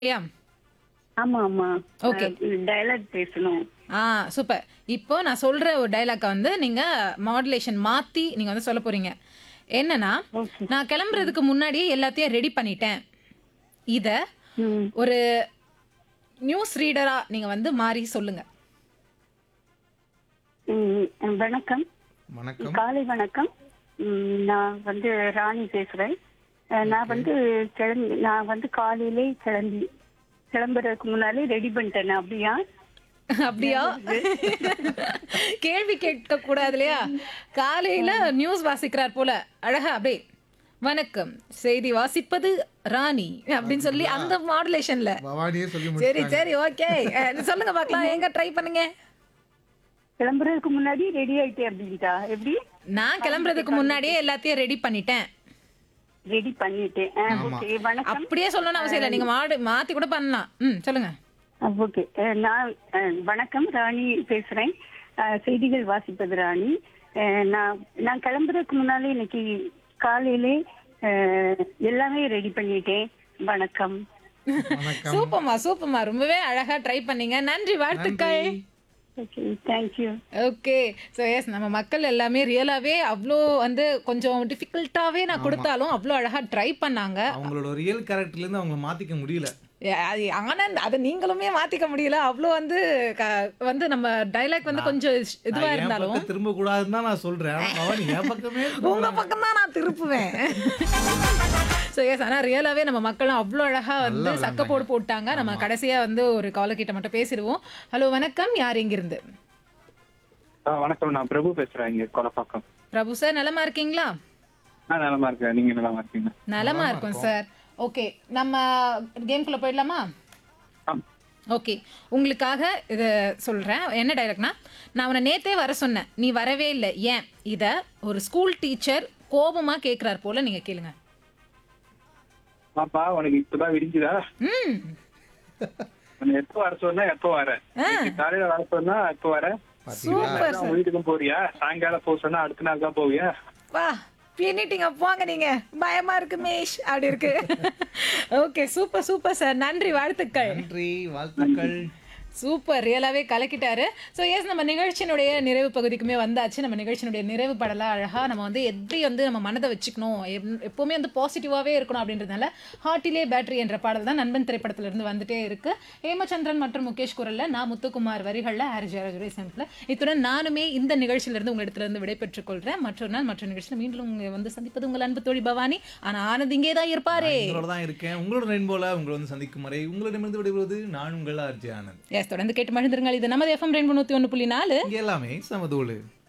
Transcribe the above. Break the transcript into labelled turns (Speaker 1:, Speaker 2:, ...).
Speaker 1: இல்லையா
Speaker 2: ஆமா ஆமா
Speaker 1: Okay.
Speaker 2: டயலாக் பேசணும்
Speaker 1: ஆ சூப்பர் இப்போ நான் சொல்ற ஒரு டைலாக்கை வந்து நீங்க மாடுலேஷன் மாத்தி நீங்க வந்து சொல்ல போறீங்க என்னன்னா
Speaker 2: Okay.
Speaker 1: நான் கிளம்புறதுக்கு முன்னாடியே எல்லாத்தையும் ரெடி பண்ணிட்டேன் இத
Speaker 2: ம்.
Speaker 1: ஒரு நியூஸ் ரீடரா நீங்க வந்து மாறி சொல்லுங்க
Speaker 2: ம், வணக்கம்
Speaker 3: வணக்கம்
Speaker 2: காலை வணக்கம் ம், நான் வந்து ராணி பேசுறேன் அஹ், நான் வந்து கிளம்பி நான் வந்து காலையிலே கிளம்பி கிளம்புறதுக்கு முன்னாலே ரெடி பண்ணிட்டேன் அப்படியா
Speaker 1: அப்படியா கேள்வி கேட்க கூடாது இல்லையா காலையில நியூஸ் வாசிக்கிறார் போல அழகா அப்படியே வணக்கம் செய்தி வாசிப்பது ராணி அப்படின்னு சொல்லி அந்த மாடுலேஷன்ல
Speaker 3: பவானியே சொல்லி
Speaker 1: சரி
Speaker 3: முடிச்சிட்டாங்க
Speaker 1: சரி ஓகே சொல்லுங்க பார்க்கலாம் எங்க ட்ரை பண்ணுங்க
Speaker 2: கிளம்புறதுக்கு முன்னாடி ரெடி ஆயிட்டேன் அப்படின்ட்டா எப்படி
Speaker 1: நான் கிளம்புறதுக்கு முன்னாடியே எல்லாத்தையும் ரெடி பண்ணிட்டேன்
Speaker 2: ரெடி பண்ணிட்டேன் ஓகே வணக்கம்
Speaker 1: அப்படியே சொல்லணும்னு அவசியம் இல்லை நீங்க மாடு மாத்தி கூட பண்ணலாம் ம் சொல்லுங்க
Speaker 2: ஓகே நான் அஹ், வணக்கம் ராணி பேசுறேன் அஹ், செய்திகள் வாசிப்பது ராணி அஹ், நான் நான் கிளம்புறதுக்கு முன்னாலே இன்னைக்கு காலையிலே அஹ், எல்லாமே ரெடி பண்ணிட்டேன் வணக்கம்
Speaker 3: வணக்கம்
Speaker 1: சூப்பர்மா சூப்பர்மா ரொம்பவே அழகா ட்ரை பண்ணீங்க நன்றி வாழ்த்துக்கள்
Speaker 2: okay thank you
Speaker 1: okay so yes நம்ம மக்கள் எல்லாமே ரியலாவே அவ்வளோ வந்து கொஞ்சம் டிஃபிகல்ட்டாவே நான் கொடுத்தாலும் அவ்வளோ அழகா ட்ரை பண்ணாங்க
Speaker 3: அவங்களோட ரியல் கேரக்டர்ல இருந்து அவங்கள மாத்திக்க முடியல
Speaker 1: ஏ, அது ஆனந்த் அதை நீங்களுமே மாத்திக்க முடியல அவ்வளோ வந்து க- வந்து நம்ம டைலாக் வந்து கொஞ்சம் இதுவா
Speaker 3: நான் என்
Speaker 1: இருந்தாலும்
Speaker 3: பக்கம் திரும்ப கூடாதுன்னு தான் நான் சொல்றேன் ஆனா பவானி என் பக்கமே
Speaker 1: உங்க பக்கம் தான் நான் திருப்புவேன் ஸோ எஸ் ஆனால் ரியலாகவே நம்ம மக்களும் அவ்வளோ அழகா வந்து சக்கப்போடு போட்டாங்க நம்ம கடைசியா வந்து ஒரு காலர் கிட்ட மட்டும் பேசிடுவோம் ஹலோ வணக்கம் யார் இங்கிருந்து
Speaker 4: ஆ, வணக்கம் நான் பிரபு பேசுறேன் இங்க கொலப்பாக்கம்
Speaker 1: பிரபு சார் நலமா இருக்கீங்களா
Speaker 4: நான் நலமா இருக்கேன் நீங்க நலமா இருக்கீங்க
Speaker 1: நலமா இருக்கும் சார் ஓகே நம்ம கேம்குள்ள போயிடலாமா
Speaker 4: ஆ,
Speaker 1: ஓகே உங்களுக்காக இது சொல்கிறேன் என்ன டைலாக்னா நான் உன்னை நேத்தே வர சொன்னேன் நீ வரவே இல்லை ஏன் இதை ஒரு ஸ்கூல் டீச்சர் கோபமா கேட்குறார் போல நீங்கள் கேளுங்க
Speaker 4: பாப்பா உனக்கு இப்பதான் விரிஞ்சுதா
Speaker 1: ம்
Speaker 4: உன்னை எப்போ வர சொன்னா எப்போ வர இன்னைக்கு காலையில வர சொன்னா எப்போ வர
Speaker 1: சூப்பர்
Speaker 4: உன் வீட்டுக்கும் போறியா சாயங்காலம் போக சொன்னா அடுத்த நாள் தான் போவியா
Speaker 1: வா பின்னிட்டீங்க போங்க நீங்க பயமா இருக்கு மேஷ் அப்படி இருக்கு ஓகே சூப்பர் சூப்பர் சார் நன்றி வாழ்த்துக்கள்
Speaker 3: நன்றி வாழ்த்துக்கள்
Speaker 1: சூப்பர் ரியலாகவே கலக்கிட்டாரு ஸோ எஸ் நம்ம நிகழ்ச்சியினுடைய நிறைவு பகுதிக்குமே வந்தாச்சு நம்ம நிகழ்ச்சியினுடைய நிறைவு படலாம் அழகாக நம்ம வந்து எப்படி வந்து நம்ம மனதை வச்சுக்கணும் எப்- எப்பவுமே வந்து பாசிட்டிவாகவே இருக்கணும் அப்படின்றதுனால ஹார்ட்டிலே பேட்டரி என்ற பாடல் தான் நண்பன் திரைப்படத்திலிருந்து வந்துட்டே இருக்கு ஹேமச்சந்திரன் மற்றும் முகேஷ் குரலில் நான் முத்துக்குமார் வரிகளில் ஹாரி ஜெயராஜுரை செம்பில் இத்துடன் நானுமே இந்த நிகழ்ச்சியிலிருந்து உங்களிடத்திலிருந்து விடைபெற்றுக் கொள்கிறேன் மற்றொரு நாள் மற்ற நிகழ்ச்சியில் மீண்டும் உங்களை வந்து சந்திப்பது உங்கள் அன்பு தோழி பவானி ஆனால் ஆனந்த் இங்கே தான் இருப்பாரே
Speaker 3: உங்களோட தான் இருக்கேன் உங்களோட ரெயின்போல உங்களை வந்து சந்திக்கும் வரை உங்களிடமிருந்து விடைபெறுவது நான் உங்கள் ஆர்ஜி ஆனந்த்
Speaker 1: எஸ் தொடர்ந்து கேட்டு மகிழ்ந்துருங்கள் இது நமது எஃப்எம் ரெண்டு நூற்றி ஒன்று புள்ளி நாலு
Speaker 3: இங்க எல்லாமே சமதோடு